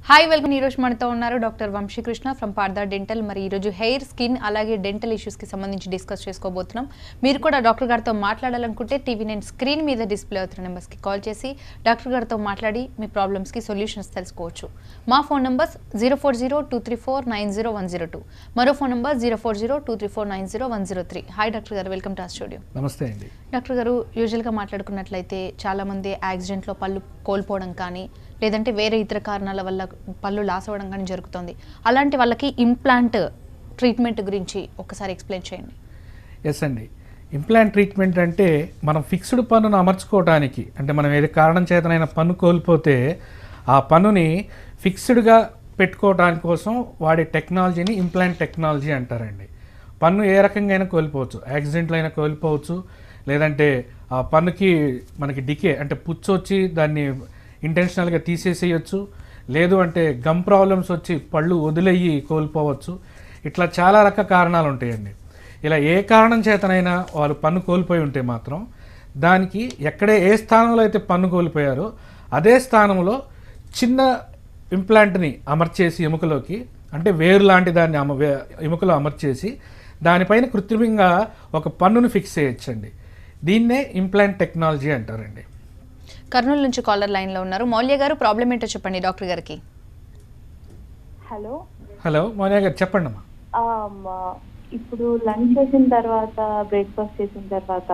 Hi welcome ఈ రోజు మనతో ఉన్నారు doctor Vamsikrishna from Partha dental మరి ఈరోజు హెయిర్ స్కిన్ అలాగే డెంటల్ ఇష్యూస్కి సంబంధించి డిస్కస్ చేసుకోబోతున్నాం మీరు కూడా డాక్టర్ గారితో మాట్లాడాలనుకుంటే టీవీ నైన్ స్క్రీన్ మీద డిస్ప్లే అవుతున్న నెంబర్స్కి కాల్ చేసి డాక్టర్ గారితో మాట్లాడి మీ ప్రాబ్లమ్స్కి సొల్యూషన్స్ తెలుసుకోవచ్చు మా phone numbers zero four zero two three four nine zero one zero two మరో phone number zero four zero two three four nine zero one zero three hi doctor గారు welcome to ఆ studio నమస్తే అండి doctor గారు యూజువల్గా మాట్లాడుకున్నట్లయితే చాలామంది యాక్సిడెంట్లో పళ్ళు కోల్పోవడం కానీ లేదంటే వేరే ఇతర కారణాల వల్ల పళ్ళు లాస్ అవ్వడం కానీ జరుగుతుంది అలాంటి వాళ్ళకి ఇంప్లాంట్ ట్రీట్మెంట్ గురించి ఒకసారి ఎక్స్ప్లెయిన్ చేయండి ఎస్ అండి ఇంప్లాంట్ ట్రీట్మెంట్ అంటే మనం ఫిక్స్డ్ పన్నును అమర్చుకోవడానికి అంటే మనం ఏది కారణం చేతనైనా పన్ను కోల్పోతే ఆ పన్నుని ఫిక్స్డ్గా పెట్టుకోవడానికి కోసం వాడే టెక్నాలజీని ఇంప్లాంట్ టెక్నాలజీ అంటారండి పన్ను ఏ రకంగా అయినా కోల్పోవచ్చు యాక్సిడెంట్లో అయినా కోల్పోవచ్చు లేదంటే ఆ పన్నుకి మనకి డికే అంటే పుచ్చు వచ్చి దాన్ని ఇంటెన్షనల్గా తీసేసేయచ్చు లేదు అంటే గమ్ ప్రాబ్లమ్స్ వచ్చి పళ్ళు వదిలేయి కోల్పోవచ్చు ఇట్లా చాలా రకాల కారణాలు ఉంటాయండి ఇలా ఏ కారణం చేతనైనా వాళ్ళు పన్ను కోల్పోయి ఉంటే మాత్రం దానికి ఎక్కడే ఏ స్థానంలో అయితే పన్ను కోల్పోయారో అదే స్థానంలో చిన్న ఇంప్లాంట్ని అమర్చేసి ఎముకలోకి అంటే వేరు లాంటి దాన్ని అమ వే- ఎముకలో అమర్చేసి దానిపైన కృత్రిమంగా ఒక పన్నును ఫిక్స్ చేయొచ్చండి దీన్నే ఇంప్లాంట్ టెక్నాలజీ అంటారండి కర్నూలు నుంచి కాలర్ లైన్లో ఉన్నారు మౌల్య గారు ప్రాబ్లం ఏంటో చెప్పండి డాక్టర్ గారికి హలో హలో మోనియా గారు చెప్పండి అమ్మా ఆమ్, ఇప్పుడు లంచ్ చేసిన తర్వాత బ్రేక్ఫాస్ట్ చేసిన తర్వాత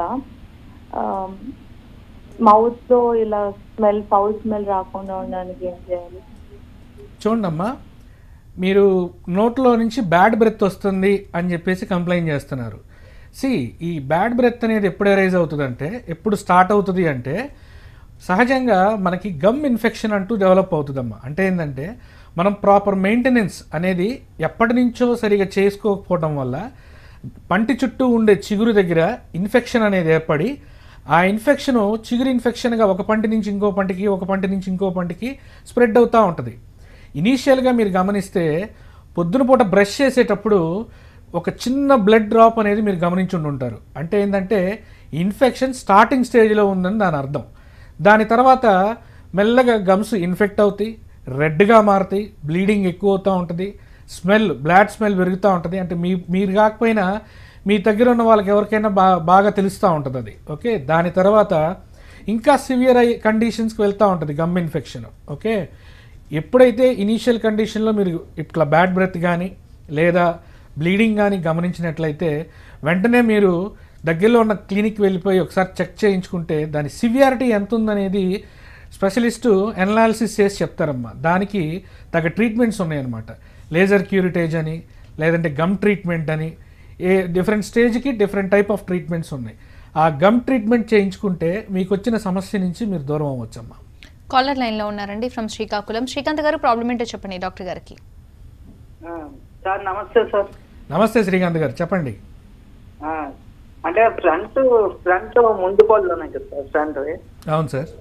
మౌత్ లో ఇలా స్మెల్ ఫౌల్ స్మెల్ రాకుండా ఉండడానికి ఏం చేయాలి చూడండి అమ్మా మీరు నోట్లో నుంచి బ్యాడ్ బ్రెత్ వస్తుంది అని చెప్పేసి కంప్లైంట్ చేస్తున్నారు సి ఈ బ్యాడ్ బ్రెత్ అనేది ఎప్పుడు ఎరైజ్ అవుతుందంటే ఎప్పుడు స్టార్ట్ అవుతుంది అంటే సహజంగా మనకి గమ్ ఇన్ఫెక్షన్ అంటూ డెవలప్ అవుతుందమ్మా అంటే ఏంటంటే మనం ప్రాపర్ మెయింటెనెన్స్ అనేది ఎప్పటి నుంచో సరిగా చేసుకోకపోవడం వల్ల పంటి చుట్టూ ఉండే చిగురు దగ్గర ఇన్ఫెక్షన్ అనేది ఏర్పడి ఆ ఇన్ఫెక్షన్ చిగురు ఇన్ఫెక్షన్గా ఒక పంటి నుంచి ఇంకో పంటికి ఒక పంటి నుంచి ఇంకో పంటికి స్ప్రెడ్ అవుతూ ఉంటుంది ఇనీషియల్గా మీరు గమనిస్తే పొద్దున పూట బ్రష్ చేసేటప్పుడు ఒక చిన్న బ్లడ్ డ్రాప్ అనేది మీరు గమనించుండి ఉంటారు అంటే ఏంటంటే ఇన్ఫెక్షన్ స్టార్టింగ్ స్టేజ్లో ఉందని దాని అర్థం దాని తర్వాత మెల్లగా గమ్స్ ఇన్ఫెక్ట్ అవుతాయి రెడ్గా మారుతాయి బ్లీడింగ్ ఎక్కువ అవుతూ ఉంటుంది స్మెల్ బ్లాడ్ స్మెల్ పెరుగుతూ ఉంటుంది అంటే మీ మీరు కాకపోయినా మీ దగ్గర ఉన్న వాళ్ళకి ఎవరికైనా బా బాగా తెలుస్తూ ఉంటుంది అది ఓకే దాని తర్వాత ఇంకా సివియర్ అయ్యే కండిషన్స్కి వెళ్తూ ఉంటుంది గమ్ ఇన్ఫెక్షన్ ఓకే ఎప్పుడైతే ఇనీషియల్ కండిషన్లో మీరు ఇట్లా బ్యాడ్ బ్రెత్ కానీ లేదా బ్లీడింగ్ కానీ గమనించినట్లయితే వెంటనే మీరు దగ్గరలో ఉన్న క్లినిక్ వెళ్ళిపోయి ఒకసారి చెక్ చేయించుకుంటే దాని సివియారిటీ ఎంత ఉందనేది స్పెషలిస్టు ఎనాలిసిస్ చేసి చెప్తారమ్మా దానికి తగ్గ ట్రీట్మెంట్స్ ఉన్నాయన్నమాట లేజర్ క్యూరిటేజ్ అని లేదంటే గమ్ ట్రీట్మెంట్ అని ఏ డిఫరెంట్ స్టేజ్కి డిఫరెంట్ టైప్ ఆఫ్ ట్రీట్మెంట్స్ ఉన్నాయి ఆ గమ్ ట్రీట్మెంట్ చేయించుకుంటే మీకు వచ్చిన సమస్య నుంచి మీరు దూరం అవ్వచ్చమ్మా కాలర్ లైన్లో ఉన్నారండి ఫ్రమ్ శ్రీకాకుళం శ్రీకాంత్ గారు ప్రాబ్లం ఏంటో చెప్పండి డాక్టర్ గారికి ఆ, సార్ నమస్తే సార్ నమస్తే శ్రీకాంత్ గారు చెప్పండి ఆ, అంటే ఫ్రంట్ ఫ్రంట్ ముందు పళ్ళు ఉన్నాయి కదా సార్ ఫ్రంట్ అవును సార్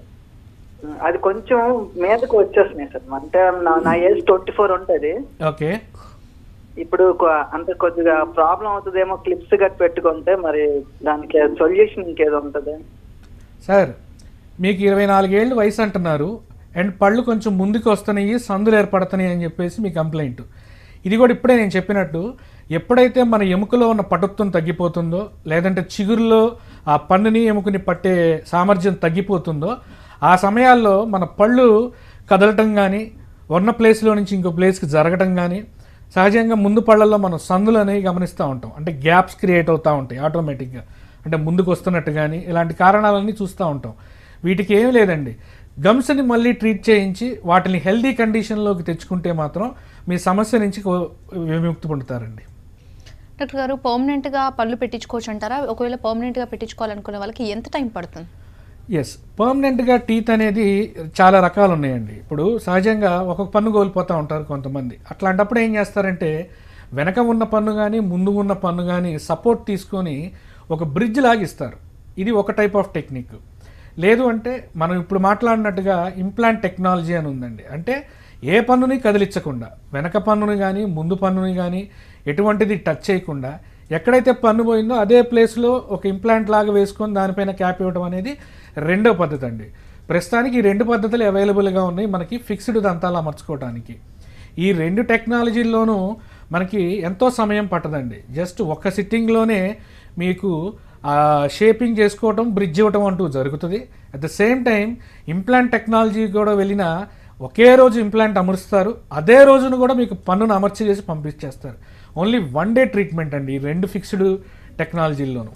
అది కొంచెం మీదకు వచ్చేస్తున్నాయి సార్ అంటే నా నా ఏజ్ ట్వంటీ ఫోర్ ఉంటుంది ఓకే ఇప్పుడు కొ- అంత కొద్దిగా ప్రాబ్లం అవుతుందేమో క్లిప్స్ గట్ పెట్టుకుంటే మరి దానికి సొల్యూషన్ ఇంకేదో ఉంటుంది సార్ మీకు ఇరవై నాలుగేళ్ళు వయసు అంటున్నారు అండ్ పళ్ళు కొంచెం ముందుకు వస్తున్నాయి సందులు ఏర్పడుతున్నాయి అని చెప్పేసి మీ కంప్లైంట్ ఇది కూడా ఇప్పుడే నేను చెప్పినట్టు ఎప్పుడైతే మన ఎముకలో ఉన్న పటుత్వం తగ్గిపోతుందో లేదంటే చిగురులో ఆ పన్నుని ఎముకని పట్టే సామర్థ్యం తగ్గిపోతుందో ఆ సమయాల్లో మన పళ్ళు కదలటం కానీ ఉన్న ప్లేస్లో నుంచి ఇంకో ప్లేస్కి జరగటం కానీ సహజంగా ముందు పళ్ళల్లో మనం సందులు అనేవి గమనిస్తూ ఉంటాం అంటే గ్యాప్స్ క్రియేట్ అవుతూ ఉంటాయి ఆటోమేటిక్గా అంటే ముందుకు వస్తున్నట్టు కానీ ఇలాంటి కారణాలన్నీ చూస్తూ ఉంటాం వీటికి ఏం లేదండి గమ్స్ని మళ్ళీ ట్రీట్ చేయించి వాటిని హెల్దీ కండిషన్లోకి తెచ్చుకుంటే మాత్రం మీ సమస్య నుంచి కో- విముక్తి పొందుతారండి డాక్టర్ గారు పర్మనెంట్గా పళ్ళు పెట్టించుకోవచ్చు అంటారా ఒకవేళ పర్మనెంట్గా పెట్టించుకోవాలనుకునే వాళ్ళకి ఎంత టైం పడుతుంది ఎస్ పర్మనెంట్గా టీత్ అనేది చాలా రకాలు ఉన్నాయండి ఇప్పుడు సహజంగా ఒక్కొక్క పన్ను కోల్పోతూ ఉంటారు కొంతమంది అట్లాంటప్పుడు ఏం చేస్తారంటే వెనక ఉన్న పన్ను కానీ ముందు ఉన్న పన్ను కానీ సపోర్ట్ తీసుకొని ఒక బ్రిడ్జ్ లాగిస్తారు ఇది ఒక టైప్ ఆఫ్ టెక్నిక్ లేదు అంటే మనం ఇప్పుడు మాట్లాడినట్టుగా ఇంప్లాంట్ టెక్నాలజీ అని ఉందండి అంటే ఏ పన్నుని కదిలించకుండా వెనక పన్నుని కానీ ముందు పన్నుని కానీ ఎటువంటిది టచ్ చేయకుండా ఎక్కడైతే పన్ను పోయిందో అదే ప్లేస్లో ఒక ఇంప్లాంట్ లాగా వేసుకొని దానిపైన క్యాప్ ఇవ్వడం అనేది రెండో పద్ధతి అండి ప్రస్తుతానికి ఈ రెండు పద్ధతులు అవైలబుల్గా ఉన్నాయి మనకి ఫిక్స్డ్ దంతాలు అమర్చుకోవడానికి ఈ రెండు టెక్నాలజీల్లోనూ మనకి ఎంతో సమయం పట్టదండి జస్ట్ ఒక్క సిట్టింగ్లోనే మీకు షేపింగ్ చేసుకోవటం బ్రిడ్జ్ ఇవ్వటం అంటూ జరుగుతుంది at the same time implant technology కూడా వెళ్ళిన ఒకే రోజు ఇంప్లాంట్ అమరుస్తారు అదే రోజున కూడా మీకు పన్నును అమర్చి చేసి పంపించేస్తారు ఓన్లీ వన్ డే ట్రీట్మెంట్ అండి ఈ రెండు ఫిక్స్డ్ టెక్నాలజీల్లోనూ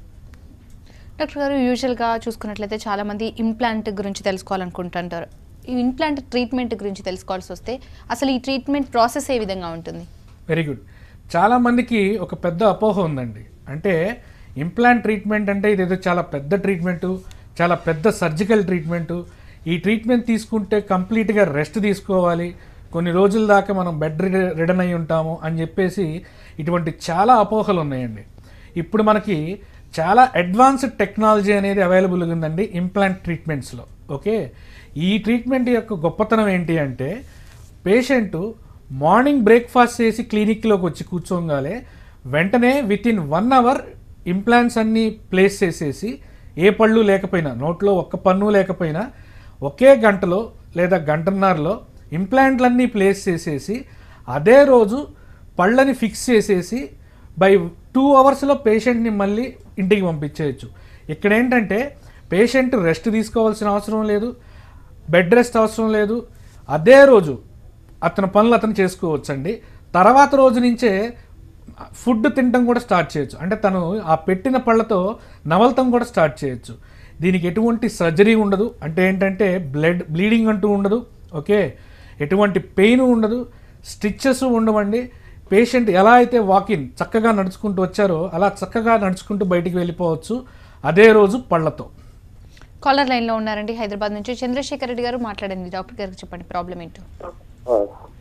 డాక్టర్ గారు యూజువల్గా చూసుకున్నట్లయితే చాలామంది ఇంప్లాంట్ గురించి తెలుసుకోవాలనుకుంటుంటారు ఈ ఇంప్లాంట్ ట్రీట్మెంట్ గురించి తెలుసుకోవాల్సి వస్తే అసలు ఈ ట్రీట్మెంట్ ప్రాసెస్ ఏ విధంగా ఉంటుంది వెరీ గుడ్ చాలామందికి ఒక పెద్ద అపోహ ఉందండి అంటే ఇంప్లాంట్ ట్రీట్మెంట్ అంటే ఇదేదో చాలా పెద్ద ట్రీట్మెంటు చాలా పెద్ద సర్జికల్ ట్రీట్మెంటు ఈ ట్రీట్మెంట్ తీసుకుంటే కంప్లీట్గా రెస్ట్ తీసుకోవాలి కొన్ని రోజుల దాకా మనం బెడ్ రిడన్ అయి ఉంటాము అని చెప్పేసి ఇటువంటి చాలా అపోహలు ఉన్నాయండి ఇప్పుడు మనకి చాలా అడ్వాన్స్డ్ టెక్నాలజీ అనేది అవైలబుల్గా ఉందండి ఇంప్లాంట్ ట్రీట్మెంట్స్లో ఓకే ఈ ట్రీట్మెంట్ యొక్క గొప్పతనం ఏంటి అంటే పేషెంట్ మార్నింగ్ బ్రేక్ఫాస్ట్ చేసి క్లినిక్లోకి వచ్చి కూర్చోగానే వెంటనే within one hour implants అన్నీ ప్లేస్ చేసేసి ఏ పళ్ళు లేకపోయినా నోట్లో ఒక్క పన్ను లేకపోయినా ఒకే గంటలో లేదా గంటన్నరలో ఇంప్లాంట్లన్నీ ప్లేస్ చేసేసి అదే రోజు పళ్ళని ఫిక్స్ చేసేసి బై టూ అవర్స్లో పేషెంట్ని మళ్ళీ ఇంటికి పంపించేయచ్చు ఇక్కడ ఏంటంటే పేషెంట్ రెస్ట్ తీసుకోవాల్సిన అవసరం లేదు బెడ్ రెస్ట్ అవసరం లేదు అదే రోజు అతని పనులు అతను చేసుకోవచ్చండి తర్వాత రోజు నుంచే ఫుడ్ తినటం కూడా స్టార్ట్ చేయొచ్చు అంటే తను ఆ పెట్టిన పళ్ళతో నవలతం కూడా స్టార్ట్ చేయొచ్చు దీనికి ఎటువంటి సర్జరీ ఉండదు అంటే ఏంటంటే బ్లడ్ బ్లీడింగ్ అంటూ ఉండదు ఓకే ఎటువంటి పెయిన్ ఉండదు స్టిచ్చెస్ ఉండవండి పేషెంట్ ఎలా అయితే వాకిన్ చక్కగా నడుచుకుంటూ వచ్చారో అలా చక్కగా నడుచుకుంటూ బయటికి వెళ్ళిపోవచ్చు అదే రోజు పళ్ళతో కాలర్ లైన్లో ఉన్నారండి హైదరాబాద్ నుంచి చంద్రశేఖర్ రెడ్డి గారు మాట్లాడండి డాక్టర్ గారికి చెప్పండి ప్రాబ్లం ఏంటో ఆ.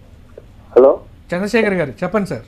హలో చంద్రశేఖర్ గారు చెప్పండి సార్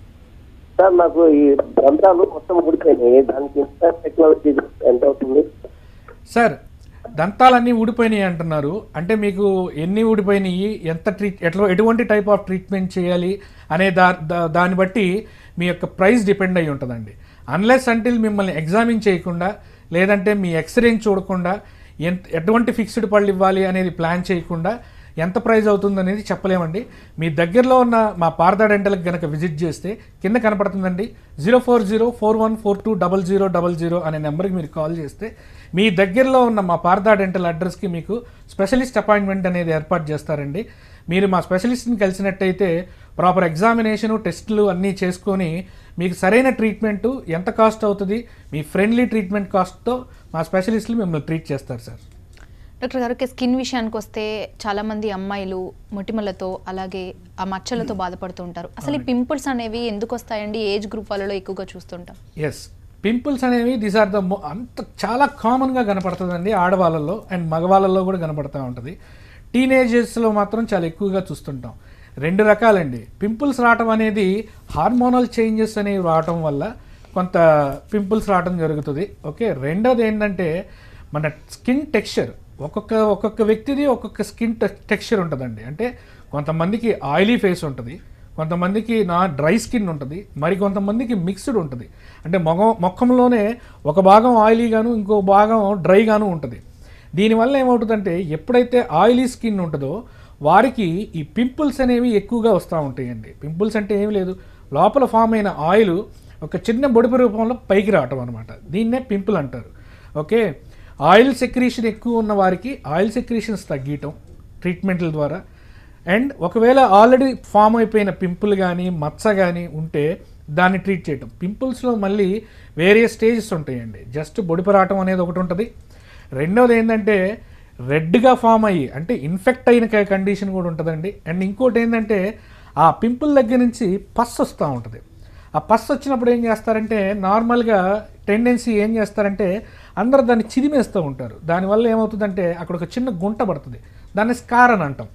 సార్ నాకు ఈ దంతాలు మొత్తం ఊడిపోయినాయి దానికి ఎంత టెక్నాలజీ ఎంత అవుతుంది సార్ దంతాలన్నీ ఊడిపోయినాయి అంటున్నారు అంటే మీకు ఎన్ని ఊడిపోయినాయి ఎంత ట్రీట్ ఎట్లా ఎటువంటి టైప్ ఆఫ్ ట్రీట్మెంట్ చేయాలి అనే దా దా- దాన్ని బట్టి మీ యొక్క ప్రైస్ డిపెండ్ అయి ఉంటుందండి అన్లెస్ అంటిల్ మిమ్మల్ని ఎగ్జామిన్ చేయకుండా లేదంటే మీ ఎక్స్రేని చూడకుండా ఎంత ఎటువంటి ఫిక్స్డ్ పళ్ళు ఇవ్వాలి అనేది ప్లాన్ చేయకుండా ఎంత ప్రైస్ అవుతుంది అనేది చెప్పలేమండి మీ దగ్గరలో ఉన్న మా పారదా డెంటల్కి కనుక విజిట్ చేస్తే కింద కనపడుతుందండి zero four zero four one four two double zero double zero అనే నెంబర్కి మీరు కాల్ చేస్తే మీ దగ్గరలో ఉన్న మా పారదా డెంటల్ అడ్రస్కి మీకు స్పెషలిస్ట్ అపాయింట్మెంట్ అనేది ఏర్పాటు చేస్తారండి మీరు మా స్పెషలిస్ట్ని కలిసినట్టయితే ప్రాపర్ ఎగ్జామినేషను టెస్టులు అన్నీ చేసుకొని మీకు సరైన ట్రీట్మెంటు ఎంత కాస్ట్ అవుతుంది మీ ఫ్రెండ్లీ ట్రీట్మెంట్ కాస్ట్తో మా స్పెషలిస్టులు మిమ్మల్ని ట్రీట్ చేస్తారు సార్ డాక్టర్ గారు స్కిన్ విషయానికి వస్తే చాలా మంది అమ్మాయిలు మొటిమలతో అలాగే ఆ మచ్చలతో బాధపడుతూ ఉంటారు అసలు ఈ పింపుల్స్ అనేవి ఎందుకు వస్తాయండి ఏజ్ గ్రూప్ వాళ్ళలో ఎక్కువగా చూస్తుంటాం ఎస్ పింపుల్స్ అనేవి దీస్ ఆర్ ద అంత చాలా కామన్గా కనపడుతుందండి ఆడవాళ్ళలో అండ్ మగవాళ్ళలో కూడా కనపడుతూ ఉంటుంది టీనేజర్స్లో మాత్రం చాలా ఎక్కువగా చూస్తుంటాం రెండు రకాలండి పింపుల్స్ రావటం అనేది హార్మోనల్ చేంజెస్ అనేవి రావటం వల్ల కొంత పింపుల్స్ రావటం జరుగుతుంది ఓకే రెండోది ఏంటంటే మన స్కిన్ టెక్స్చర్ ఒక్కొక్క ఒక్కొక్క వ్యక్తిది ఒక్కొక్క స్కిన్ టెక్స్చర్ ఉంటుందండి అంటే కొంతమందికి ఆయిలీ ఫేస్ ఉంటుంది కొంతమందికి నా డ్రై స్కిన్ ఉంటుంది మరి కొంతమందికి మిక్స్డ్ ఉంటుంది అంటే మొగ మొఖంలోనే ఒక భాగం ఆయిలీగాను ఇంకో భాగం డ్రైగాను ఉంటుంది దీనివల్ల ఏమవుతుందంటే ఎప్పుడైతే ఆయిలీ స్కిన్ ఉంటుందో వారికి ఈ పింపుల్స్ అనేవి ఎక్కువగా వస్తూ ఉంటాయండి పింపుల్స్ అంటే ఏం లేదు లోపల ఫామ్ అయిన ఆయిల్ ఒక చిన్న బొడిపి రూపంలో పైకి రావటం అనమాట దీన్నే పింపుల్ అంటారు ఓకే ఆయిల్ సెక్రీషన్ ఎక్కువ ఉన్న వారికి ఆయిల్ సెక్రీషన్స్ తగ్గియటం ట్రీట్మెంట్ల ద్వారా అండ్ ఒకవేళ ఆల్రెడీ ఫామ్ అయిపోయిన పింపుల్ కానీ మచ్చ కానీ ఉంటే దాన్ని ట్రీట్ చేయటం పింపుల్స్లో మళ్ళీ వేరే స్టేజెస్ ఉంటాయండి జస్ట్ బొడిప రావటం అనేది ఒకటి ఉంటుంది రెండోది ఏంటంటే రెడ్గా ఫామ్ అయ్యి అంటే ఇన్ఫెక్ట్ అయిన కండిషన్ కూడా ఉంటుందండి అండ్ ఇంకోటి ఏంటంటే ఆ పింపుల్ దగ్గర నుంచి పస్ వస్తూ ఉంటుంది ఆ పస్ వచ్చినప్పుడు ఏం చేస్తారంటే నార్మల్గా టెండెన్సీ ఏం చేస్తారంటే అందరూ దాన్ని చిదిమేస్తూ ఉంటారు దానివల్ల ఏమవుతుందంటే అక్కడ ఒక చిన్న గుంట పడుతుంది దాన్ని స్కార్ అని అంటాం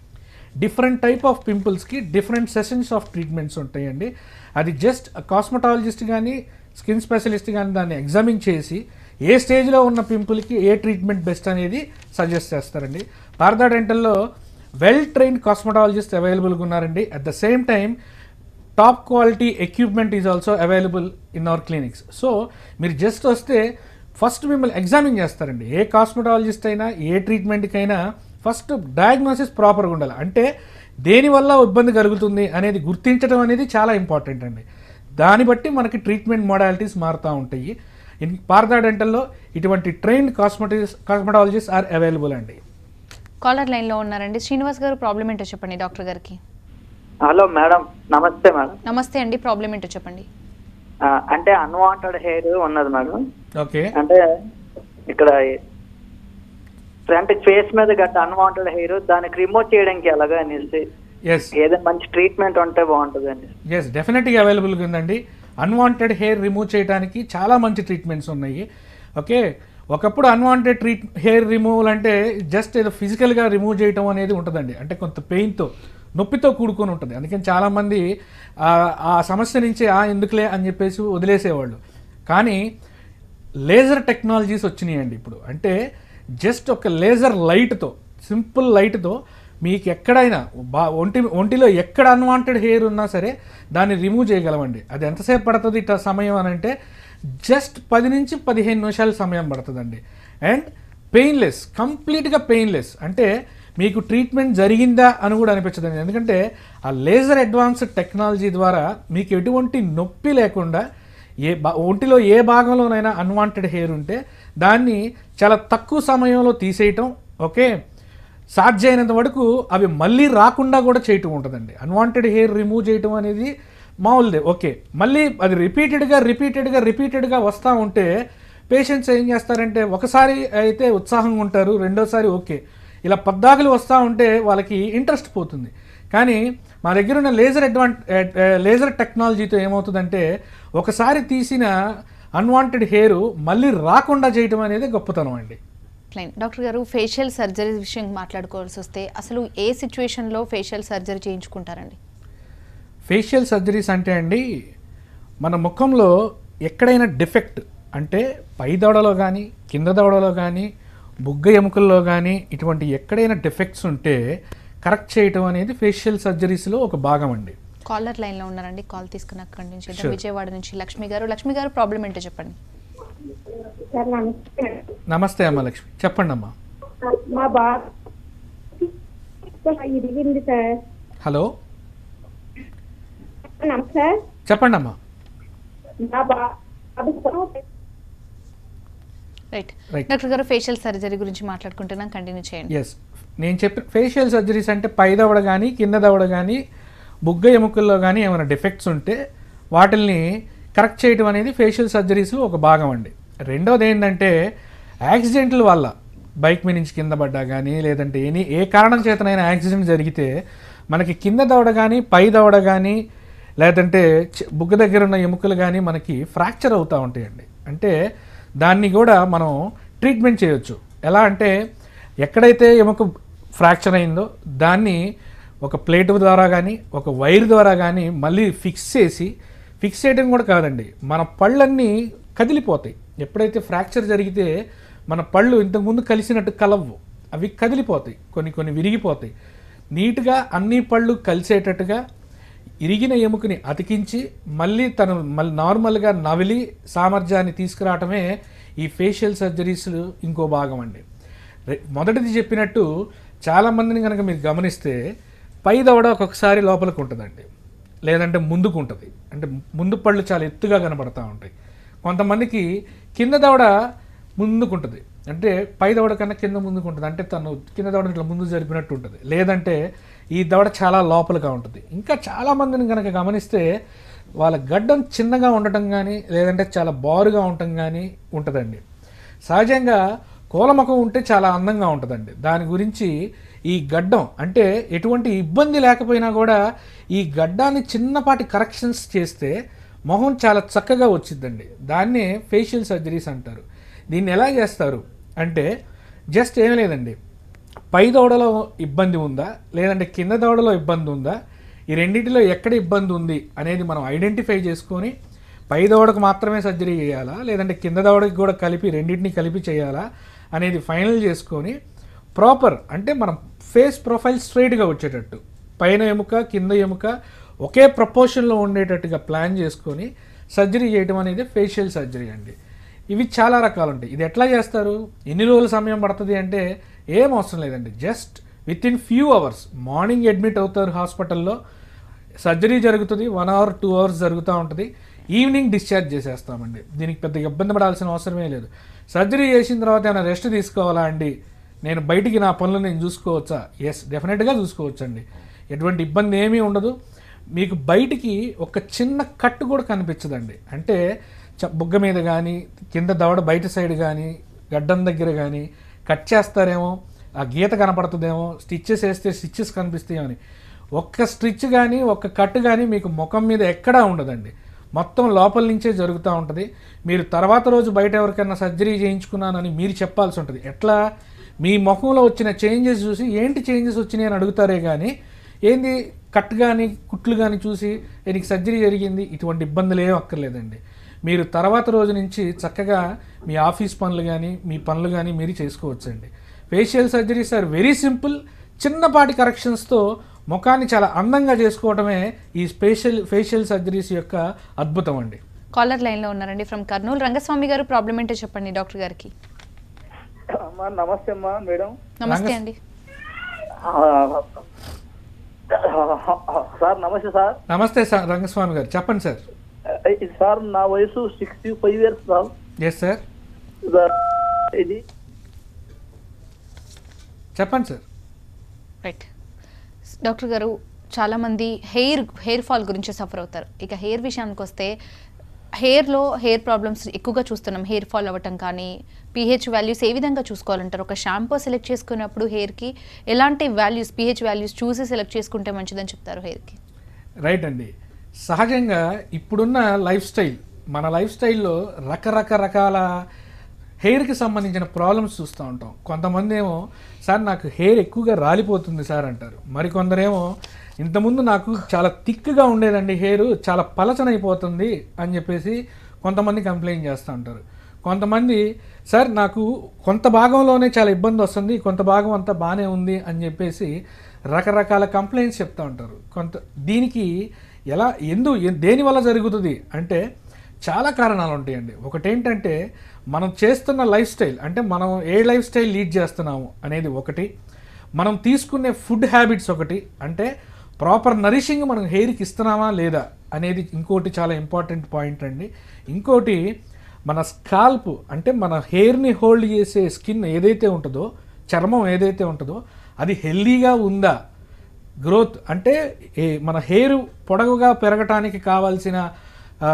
డిఫరెంట్ టైప్ ఆఫ్ పింపుల్స్కి డిఫరెంట్ సెషన్స్ ఆఫ్ ట్రీట్మెంట్స్ ఉంటాయండి అది జస్ట్ కాస్మెటాలజిస్ట్ కానీ స్కిన్ స్పెషలిస్ట్ కానీ దాన్ని ఎగ్జామిన్ చేసి ఏ స్టేజ్లో ఉన్న పింపుల్కి ఏ ట్రీట్మెంట్ బెస్ట్ అనేది సజెస్ట్ చేస్తారండి పారదా డెంటల్లో వెల్ ట్రైన్డ్ కాస్మెటాలజిస్ట్ అవైలబుల్గా ఉన్నారండి at the same time top quality equipment is also available in our clinics so మీరు జస్ట్ వస్తే ఫస్ట్ మిమ్మల్ని ఎగ్జామిన్ చేస్తారండి ఏ కాస్మెటాలజిస్ట్ అయినా ఏ ట్రీట్మెంట్కైనా ఫస్ట్ డయాగ్నోసిస్ ప్రాపర్గా ఉండాలి అంటే దేనివల్ల ఇబ్బంది కలుగుతుంది అనేది గుర్తించడం అనేది చాలా ఇంపార్టెంట్ అండి దాన్ని బట్టి మనకి ట్రీట్మెంట్ మోడాలిటీస్ మారుతూ ఉంటాయి ఇన్ పార్థా డెంటల్లో ఇటువంటి ట్రైన్డ్ కాస్మెటిస్ కాస్మెటాలజిస్ట్ ఆర్ అవైలబుల్ అండి కాలర్ లైన్లో ఉన్నారండి శ్రీనివాస్ గారు ప్రాబ్లం ఏంటో చెప్పండి డాక్టర్ గారికి హలో మేడం నమస్తే మేడం నమస్తే అండి ప్రాబ్లం ఏంటో చెప్పండి ఆ, అంటే అన్వాంటెడ్ హెయిర్ ఉన్నది మేడం ఓకే అంటే ఇక్కడ ఫ్రంట్ ఫేస్ మీద గట్ట అన్వాంటెడ్ హెయిర్ దానికి రిమూవ్ చేయడానికి ఎలాగా అనేసి ఎస్ ఏదైనా మంచి ట్రీట్మెంట్ ఉంటే బాగుంటుంది అండి ఎస్ డెఫినెట్గా అవైలబుల్గా ఉందండి అన్వాంటెడ్ హెయిర్ రిమూవ్ చేయడానికి చాలా మంచి ట్రీట్మెంట్స్ ఉన్నాయి ఓకే ఒకప్పుడు అన్వాంటెడ్ ట్రీట్ హెయిర్ రిమూవల్ అంటే జస్ట్ ఏదో ఫిజికల్గా రిమూవ్ చేయటం అనేది ఉంటుందండి అంటే కొంత పెయిన్తో నొప్పితో కూడుకొని ఉంటుంది అందుకని చాలామంది ఆ- ఆ సమస్య నుంచి ఆ ఎందుకులే అని చెప్పేసి వదిలేసేవాళ్ళు కానీ లేజర్ టెక్నాలజీస్ వచ్చినాయండి ఇప్పుడు అంటే జస్ట్ ఒక లేజర్ లైట్తో సింపుల్ లైట్తో మీకు ఎక్కడైనా బా ఒంటి ఒంటిలో ఎక్కడ అన్వాంటెడ్ హెయిర్ ఉన్నా సరే దాన్ని రిమూవ్ చేయగలమండి అది ఎంతసేపు పడుతుంది ఇట్లా సమయం అని అంటే జస్ట్ పది నుంచి పదిహేను నిమిషాల సమయం పడుతుందండి అండ్ పెయిన్లెస్ కంప్లీట్గా పెయిన్లెస్ అంటే మీకు ట్రీట్మెంట్ జరిగిందా అని కూడా అనిపించదండి ఎందుకంటే ఆ లేజర్ అడ్వాన్స్డ్ టెక్నాలజీ ద్వారా మీకు ఎటువంటి నొప్పి లేకుండా ఏ బా ఒంటిలో ఏ భాగంలోనైనా అన్వాంటెడ్ హెయిర్ ఉంటే దాన్ని చాలా తక్కువ సమయంలో తీసేయటం ఓకే సాధ్యమైనంత వరకు అవి మళ్ళీ రాకుండా కూడా చేయటం ఉంటుందండి అన్వాంటెడ్ హెయిర్ రిమూవ్ చేయటం అనేది మామూలుదే ఓకే మళ్ళీ అది రిపీటెడ్గా రిపీటెడ్గా రిపీటెడ్గా వస్తూ ఉంటే పేషెంట్స్ ఏం చేస్తారంటే ఒకసారి అయితే ఉత్సాహంగా ఉంటారు రెండోసారి ఓకే ఇలా పద్దాకులు వస్తూ ఉంటే వాళ్ళకి ఇంట్రెస్ట్ పోతుంది కానీ మా దగ్గర ఉన్న లేజర్ అడ్వాన్ లేజర్ టెక్నాలజీతో ఏమవుతుందంటే ఒకసారి తీసిన అన్వాంటెడ్ హెయిర్ మళ్ళీ రాకుండా చేయటం అనేది గొప్పతనం అండి క్లైన్ డాక్టర్ గారు ఫేషియల్ సర్జరీ విషయం మాట్లాడుకోవాల్సి వస్తే అసలు ఏ సిచ్యువేషన్లో ఫేషియల్ సర్జరీ చేయించుకుంటారండి ఫేషియల్ సర్జరీస్ అంటే అండి మన ముఖంలో ఎక్కడైనా డిఫెక్ట్ అంటే పై దవడలో కానీ కింద దవడలో కానీ బుగ్గ ఎముకల్లో కానీ ఇటువంటి ఎక్కడైనా డిఫెక్ట్స్ ఉంటే కరెక్ట్ చేయటం అనేది ఫేషియల్ సర్జరీస్లో ఒక భాగం అండి కాలర్ లైన్లో ఉన్నారండి కాల్ తీసుకున్న అక్కడి నుంచి Sure. విజయవాడ నుంచి లక్ష్మి గారు లక్ష్మి గారు ప్రాబ్లం ఏంటో చెప్పండి సార్ నమస్తే నమస్తే అమ్మ లక్ష్మి చెప్పండి అమ్మా మా బాబు ఇరిగింది సార్ హలో నమస్తే చెప్పండి అమ్మా మా బాబు రైట్ Right. డాక్టర్ గారు ఫేషియల్ సర్జరీ గురించి మాట్లాడుకుంటున్నాం కంటిన్యూ చేయండి ఎస్ నేను చెప్పిన ఫేషియల్ సర్జరీస్ అంటే పై దవడ కానీ కింద దవడ కానీ బుగ్గ ఎముకల్లో కానీ ఏమైనా డిఫెక్ట్స్ ఉంటే వాటిల్ని కరెక్ట్ చేయడం అనేది ఫేషియల్ సర్జరీస్లో ఒక భాగం అండి రెండోది ఏంటంటే యాక్సిడెంట్ల వల్ల బైక్ మీద నుంచి కింద పడ్డా కానీ లేదంటే ఎనీ ఏ కారణం చేతనైనా యాక్సిడెంట్ జరిగితే మనకి కింద దవడ కానీ పై దవడ కానీ లేదంటే చి- బుగ్గ దగ్గర ఉన్న ఎముకలు కానీ మనకి ఫ్రాక్చర్ అవుతూ ఉంటాయండి అంటే దాన్ని కూడా మనం ట్రీట్మెంట్ చేయొచ్చు ఎలా అంటే ఎక్కడైతే ఎముక ఫ్రాక్చర్ అయిందో దాన్ని ఒక ప్లేట్ ద్వారా కానీ ఒక వైర్ ద్వారా కానీ మళ్ళీ ఫిక్స్ చేసి ఫిక్స్ చేయడం కూడా కాదండి మన పళ్ళన్నీ కదిలిపోతాయి ఎప్పుడైతే ఫ్రాక్చర్ జరిగితే మన పళ్ళు ఇంతకుముందు కలిసినట్టు కలవ్వు అవి కదిలిపోతాయి కొన్ని కొన్ని విరిగిపోతాయి నీట్గా అన్ని పళ్ళు కలిసేటట్టుగా ఇరిగిన ఎముకని అతికించి మళ్ళీ తను మళ్ళీ నార్మల్గా నవిలి సామర్థ్యాన్ని తీసుకురావటమే ఈ ఫేషియల్ సర్జరీస్ ఇంకో భాగం అండి రె- మొదటిది చెప్పినట్టు చాలామందిని కనుక మీరు గమనిస్తే పై దవడ ఒక్కొక్కసారి లోపలికి ఉంటుందండి లేదంటే ముందుకు ఉంటుంది అంటే ముందు పళ్ళు చాలా ఎత్తుగా కనబడతా ఉంటాయి కొంతమందికి కింద దవడ ముందుకు ఉంటుంది అంటే పై దవడ కన్నా కింద ముందుకు ఉంటుంది అంటే తను కింద దవడ ఇట్లా ముందు జరిపినట్టు ఉంటుంది లేదంటే ఈ దవడ చాలా లోపలిగా ఉంటుంది ఇంకా చాలామందిని కనుక గమనిస్తే వాళ్ళ గడ్డం చిన్నగా ఉండటం కానీ లేదంటే చాలా బారుగా ఉండటం కానీ ఉంటుందండి సహజంగా కోలముఖం ఉంటే చాలా అందంగా ఉంటుందండి దాని గురించి ఈ గడ్డం అంటే ఎటువంటి ఇబ్బంది లేకపోయినా కూడా ఈ గడ్డాన్ని చిన్నపాటి కరెక్షన్స్ చేస్తే మొహం చాలా చక్కగా వచ్చిందండి దాన్నే ఫేషియల్ సర్జరీస్ అంటారు దీన్ని ఎలా చేస్తారు అంటే జస్ట్ ఏం లేదండి పై దవడలో ఇబ్బంది ఉందా లేదంటే కింద దవడలో ఇబ్బంది ఉందా ఈ రెండింటిలో ఎక్కడ ఇబ్బంది ఉంది అనేది మనం ఐడెంటిఫై చేసుకొని పై దవడకు మాత్రమే సర్జరీ చేయాలా లేదంటే కింద దవడకి కూడా కలిపి రెండింటిని కలిపి చేయాలా అనేది ఫైనల్ చేసుకొని ప్రాపర్ అంటే మనం ఫేస్ ప్రొఫైల్ స్ట్రైట్గా వచ్చేటట్టు పైన ఎముక కింద ఎముక ఒకే ప్రపోర్షన్లో ఉండేటట్టుగా ప్లాన్ చేసుకొని సర్జరీ చేయడం అనేది ఫేషియల్ సర్జరీ అండి ఇవి చాలా రకాలు ఉంటాయి ఇది ఎట్లా చేస్తారు ఎన్ని రోజుల సమయం పడుతుంది అంటే ఏం అవసరం లేదండి just within few hours morning admit అవుతారు హాస్పిటల్లో సర్జరీ జరుగుతుంది వన్ అవర్ టూ అవర్స్ జరుగుతూ ఉంటుంది ఈవినింగ్ డిశ్చార్జ్ చేసేస్తామండి దీనికి పెద్ద ఇబ్బంది పడాల్సిన అవసరమే లేదు సర్జరీ చేసిన తర్వాత ఏమైనా రెస్ట్ తీసుకోవాలా అండి నేను బయటికి నా పనులు నేను చూసుకోవచ్చా ఎస్ డెఫినెట్గా చూసుకోవచ్చండి ఎటువంటి ఇబ్బంది ఏమీ ఉండదు మీకు బయటికి ఒక చిన్న కట్టు కూడా కనిపించదండి అంటే చ- బుగ్గ మీద కానీ కింద దవడ బయట సైడ్ కానీ గడ్డం దగ్గర కానీ కట్ చేస్తారేమో ఆ గీత కనపడుతుందేమో స్టిచ్చెస్ వేస్తే స్టిచ్చెస్ కనిపిస్తాయేమో అని ఒక్క స్టిచ్ కానీ ఒక్క కట్ కానీ మీకు ముఖం మీద ఎక్కడా ఉండదండి మొత్తం లోపల నుంచే జరుగుతూ ఉంటుంది మీరు తర్వాత రోజు బయట ఎవరికైనా సర్జరీ చేయించుకున్నానని మీరు చెప్పాల్సి ఉంటుంది ఎట్లా మీ ముఖంలో వచ్చిన చేంజెస్ చూసి ఏంటి చేంజెస్ వచ్చినాయి అని అడుగుతారే కానీ ఏంది కట్ కానీ కుట్లు కానీ చూసి "ఏ, నీకు సర్జరీ జరిగింది ఇటువంటి ఇబ్బందులు ఏం అక్కర్లేదండి మీరు తర్వాత రోజు నుంచి చక్కగా మీ ఆఫీస్ పనులు కానీ మీ పనులు కానీ మీరు చేసుకోవచ్చండి facial surgeries are very simple చిన్నపాటి కరెక్షన్స్తో ముఖాన్ని చాలా అందంగా చేసుకోవడమే ఈ స్పేషల్ ఫేషియల్ సర్జరీస్ యొక్క అద్భుతం అండి కాలర్ లైన్లో ఉన్నారండి ఫ్రమ్ కర్నూలు రంగస్వామి గారు ప్రాబ్లం ఏంటో చెప్పండి డాక్టర్ గారికి అమ్మా నమస్తే అమ్మా మేడం నమస్తే రంగస్- అండి సార్ నమస్తే సార్ నమస్తే సార్ రంగస్వామి గారు చెప్పండి సార్ ఇది సార్ నా వయసు sixty five years sir yes sir sir, ఇది చెప్పండి సార్ రైట్ డాక్టర్ గారు చాలామంది హెయిర్ హెయిర్ ఫాల్ గురించి సఫర్ అవుతారు ఇక హెయిర్ విషయానికి వస్తే హెయిర్లో హెయిర్ ప్రాబ్లమ్స్ ఎక్కువగా చూస్తున్నాం హెయిర్ ఫాల్ అవ్వటం కానీ పీహెచ్ వాల్యూస్ ఏ విధంగా చూసుకోవాలంటారు ఒక షాంపూ సెలెక్ట్ చేసుకున్నప్పుడు హెయిర్కి ఎలాంటి వాల్యూస్ పీహెచ్ వాల్యూస్ చూసి సెలెక్ట్ చేసుకుంటే మంచిదని చెప్తారు హెయిర్కి రైట్ అండి సహజంగా ఇప్పుడున్న లైఫ్ స్టైల్ మన లైఫ్ స్టైల్లో రకరకరకాల హెయిర్కి సంబంధించిన ప్రాబ్లమ్స్ చూస్తూ ఉంటాం కొంతమంది ఏమో సార్ నాకు హెయిర్ ఎక్కువగా రాలిపోతుంది సార్ అంటారు మరికొందరేమో ఇంతకుముందు నాకు చాలా థిక్గా ఉండేదండి హెయిర్ చాలా పలచనైపోతుంది అని చెప్పేసి కొంతమంది కంప్లైంట్ చేస్తూ ఉంటారు కొంతమంది సార్ నాకు కొంత భాగంలోనే చాలా ఇబ్బంది వస్తుంది కొంత భాగం అంతా బాగానే ఉంది అని చెప్పేసి రకరకాల కంప్లైంట్స్ చెప్తూ ఉంటారు కొంత దీనికి ఎలా ఎందు ఎ- దేనివల్ల జరుగుతుంది అంటే చాలా కారణాలు ఉంటాయండి ఒకటేంటంటే మనం చేస్తున్న లైఫ్ స్టైల్ అంటే మనం ఏ లైఫ్ స్టైల్ లీడ్ చేస్తున్నాము అనేది ఒకటి మనం తీసుకునే ఫుడ్ హ్యాబిట్స్ ఒకటి అంటే ప్రాపర్ నరిషింగ్ మనం హెయిర్కి ఇస్తున్నామా లేదా అనేది ఇంకోటి చాలా ఇంపార్టెంట్ పాయింట్ అండి ఇంకోటి మన స్కాల్ప్ అంటే మన హెయిర్ని హోల్డ్ చేసే స్కిన్ ఏదైతే ఉంటుందో చర్మం ఏదైతే ఉంటుందో అది హెల్దీగా ఉందా గ్రోత్ అంటే ఏ- మన హెయిర్ పొడవుగా పెరగటానికి కావాల్సిన ఆ,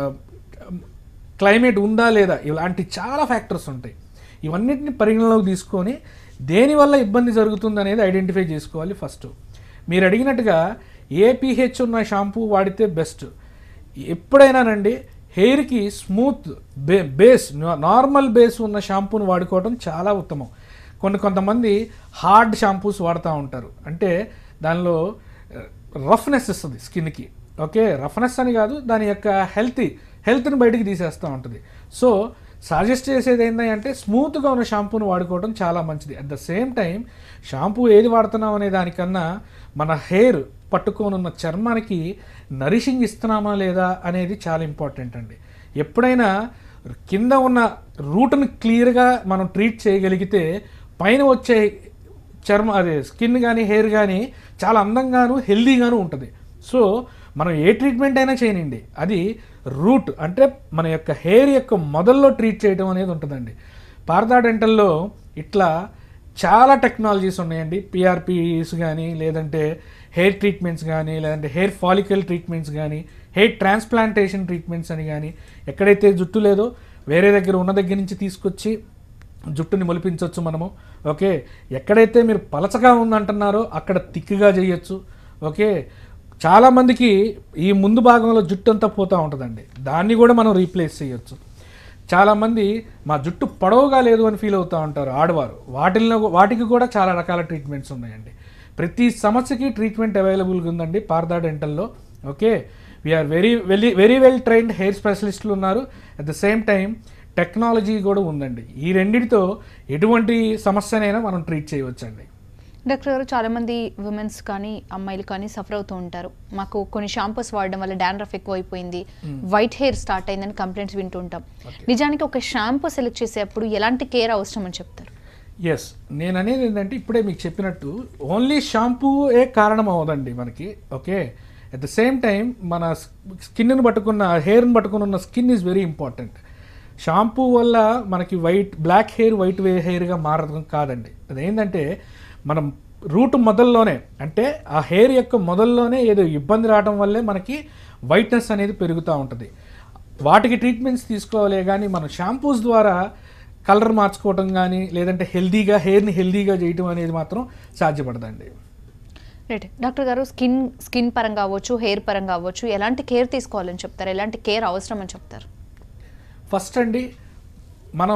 క్లైమేట్ ఉందా లేదా ఇలాంటి చాలా ఫ్యాక్టర్స్ ఉంటాయి ఇవన్నిటిని పరిగణలోకి తీసుకొని దేనివల్ల ఇబ్బంది జరుగుతుంది అనేది ఐడెంటిఫై చేసుకోవాలి ఫస్ట్ మీరు అడిగినట్టుగా ఏ pH ఉన్న షాంపూ వాడితే బెస్ట్ ఎప్పుడైనానండి హెయిర్కి స్మూత్ బే బేస్ నార్మల్ బేస్ ఉన్న షాంపూని వాడుకోవడం చాలా ఉత్తమం కొన్ని కొంతమంది హార్డ్ షాంపూస్ వాడుతూ ఉంటారు అంటే దానిలో రఫ్నెస్ ఇస్తుంది స్కిన్కి ఓకే రఫ్నెస్ అని కాదు దాని యొక్క హెల్తీ హెల్త్ని బయటికి తీసేస్తూ ఉంటుంది సో సజెస్ట్ చేసేది ఏంటంటే స్మూత్గా ఉన్న షాంపూని వాడుకోవడం చాలా మంచిది at the same time shampoo ఏది వాడుతున్నాం అనే దానికన్నా మన హెయిర్ పట్టుకొని ఉన్న చర్మానికి నరిషింగ్ ఇస్తున్నామా లేదా అనేది చాలా ఇంపార్టెంట్ అండి ఎప్పుడైనా కింద ఉన్న రూట్ని క్లియర్గా మనం ట్రీట్ చేయగలిగితే పైన వచ్చే చర్మ అదే స్కిన్ కానీ హెయిర్ కానీ చాలా అందంగాను హెల్దీగాను ఉంటుంది సో మనం ఏ ట్రీట్మెంట్ అయినా చేయనండి అది రూట్ అంటే మన యొక్క హెయిర్ యొక్క మొదల్లో ట్రీట్ చేయడం అనేది ఉంటుందండి పారదా డెంటల్లో ఇట్లా చాలా టెక్నాలజీస్ ఉన్నాయండి పిఆర్పిస్ కానీ లేదంటే హెయిర్ ట్రీట్మెంట్స్ కానీ లేదంటే హెయిర్ ఫాలికల్ ట్రీట్మెంట్స్ కానీ హెయిర్ ట్రాన్స్ప్లాంటేషన్ ట్రీట్మెంట్స్ అని కానీ ఎక్కడైతే జుట్టు లేదో వేరే దగ్గర ఉన్న దగ్గర నుంచి తీసుకొచ్చి జుట్టుని మొలిపించవచ్చు మనము ఓకే ఎక్కడైతే మీరు పలచగా ఉందంటున్నారో అక్కడ తిక్కుగా చేయొచ్చు ఓకే చాలామందికి ఈ ముందు భాగంలో జుట్టు అంతా పోతూ ఉంటుందండి దాన్ని కూడా మనం రీప్లేస్ చేయొచ్చు చాలామంది మా జుట్టు పొడవుగా లేదు అని ఫీల్ అవుతూ ఉంటారు ఆడవారు వాటిల్లో వాటికి కూడా చాలా రకాల ట్రీట్మెంట్స్ ఉన్నాయండి ప్రతి సమస్యకి ట్రీట్మెంట్ అవైలబుల్గా ఉందండి పార్దా డెంటల్లో okay we are very very very well trained hair స్పెషలిస్టులు ఉన్నారు at the same time technology కూడా ఉందండి ఈ రెండింటితో ఎటువంటి సమస్యనైనా మనం ట్రీట్ చేయవచ్చండి డాక్టర్ గారు చాలా మంది ఉమెన్స్ కానీ అమ్మాయిలు కానీ సఫర్ అవుతూ ఉంటారు మాకు కొన్ని షాంపూస్ వాడడం వల్ల డాండ్రఫ్ ఎక్కువైపోయింది వైట్ హెయిర్ స్టార్ట్ అయిందని కంప్లైంట్స్ వింటూ ఉంటాం నిజానికి ఒక షాంపూ సెలెక్ట్ చేసేటప్పుడు ఎలాంటి కేర్ అవసరం అని చెప్తారు ఎస్ నేను అనేది ఏంటంటే ఇప్పుడే మీకు చెప్పినట్టు ఓన్లీ షాంపూ ఏ కారణం అవ్వదండి మనకి okay at the same time మన స్కిన్ని పట్టుకున్న హెయిర్ని పట్టుకుని ఉన్న skin is very important shampoo వల్ల మనకి వైట్ బ్లాక్ హెయిర్ వైట్ వే హెయిర్గా మారడం కాదండి అదేంటంటే మనం రూట్ మొదల్లోనే అంటే ఆ హెయిర్ యొక్క మొదల్లోనే ఏదో ఇబ్బంది రావడం వల్లే మనకి వైట్నెస్ అనేది పెరుగుతూ ఉంటుంది వాటికి ట్రీట్మెంట్స్ తీసుకోవాలి కానీ మనం షాంపూస్ ద్వారా కలర్ మార్చుకోవటం కానీ లేదంటే హెల్దీగా హెయిర్ని హెల్దీగా చేయటం అనేది మాత్రం సాధ్యపడదండి రైట్ డాక్టర్ గారు స్కిన్ స్కిన్ పరంగా అవ్వచ్చు హెయిర్ పరంగా అవ్వచ్చు ఎలాంటి కేర్ తీసుకోవాలని చెప్తారు ఎలాంటి కేర్ అవసరం అని చెప్తారు ఫస్ట్ అండి మనం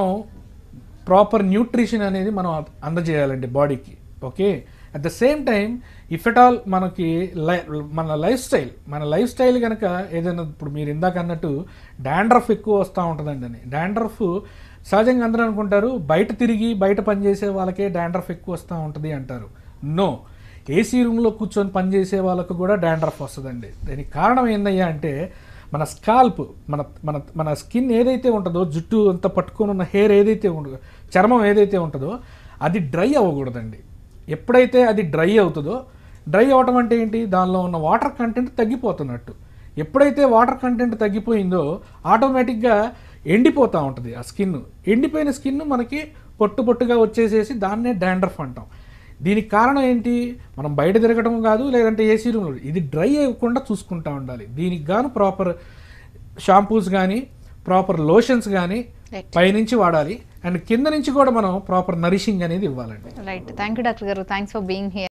ప్రాపర్ న్యూట్రిషన్ అనేది మనం అందజేయాలండి బాడీకి okay at the same time if at all మనకి లై మన లైఫ్ స్టైల్ మన లైఫ్ స్టైల్ కనుక ఏదైనా ఇప్పుడు మీరు ఇందాక అన్నట్టు డాండ్రఫ్ ఎక్కువ వస్తూ ఉంటుందండి అని డాండ్రఫ్ సహజంగా అందరూ అనుకుంటారు బయట తిరిగి బయట పనిచేసే వాళ్ళకే డాండ్రఫ్ ఎక్కువ వస్తూ ఉంటుంది అంటారు నో ఏసీ రూమ్లో కూర్చొని పనిచేసే వాళ్ళకు కూడా డాండ్రఫ్ వస్తుందండి దానికి కారణం ఏందయ్యా అంటే మన స్కాల్ప్ మన మన మన స్కిన్ ఏదైతే ఉంటుందో జుట్టు అంతా పట్టుకొని ఉన్న హెయిర్ ఏదైతే ఉంటుందో చర్మం ఏదైతే ఉంటుందో అది డ్రై అవ్వకూడదండి ఎప్పుడైతే అది డ్రై అవుతుందో డ్రై అవటం అంటే ఏంటి దానిలో ఉన్న వాటర్ కంటెంట్ తగ్గిపోతున్నట్టు ఎప్పుడైతే వాటర్ కంటెంట్ తగ్గిపోయిందో ఆటోమేటిక్గా ఎండిపోతూ ఉంటుంది ఆ స్కిన్ ఎండిపోయిన స్కిన్ మనకి పొట్టు పొట్టుగా వచ్చేసేసి దాన్నే డాండ్రఫ్ అంటాం దీనికి కారణం ఏంటి మనం బయట తిరగడం కాదు లేదంటే ఏసీ రూమ్లో ఇది డ్రై అవ్వకుండా చూసుకుంటా ఉండాలి దీనికి గాను ప్రాపర్ షాంపూస్ కానీ ప్రాపర్ లోషన్స్ కానీ Right. పైనుంచి వాడాలి అండ్ కింద నుంచి కూడా మనం ప్రాపర్ నరిషింగ్ అనేది ఇవ్వాలండి రైట్ థ్యాంక్ యూ డాక్టర్ గారు థ్యాంక్స్ ఫర్ బీయింగ్ హియర్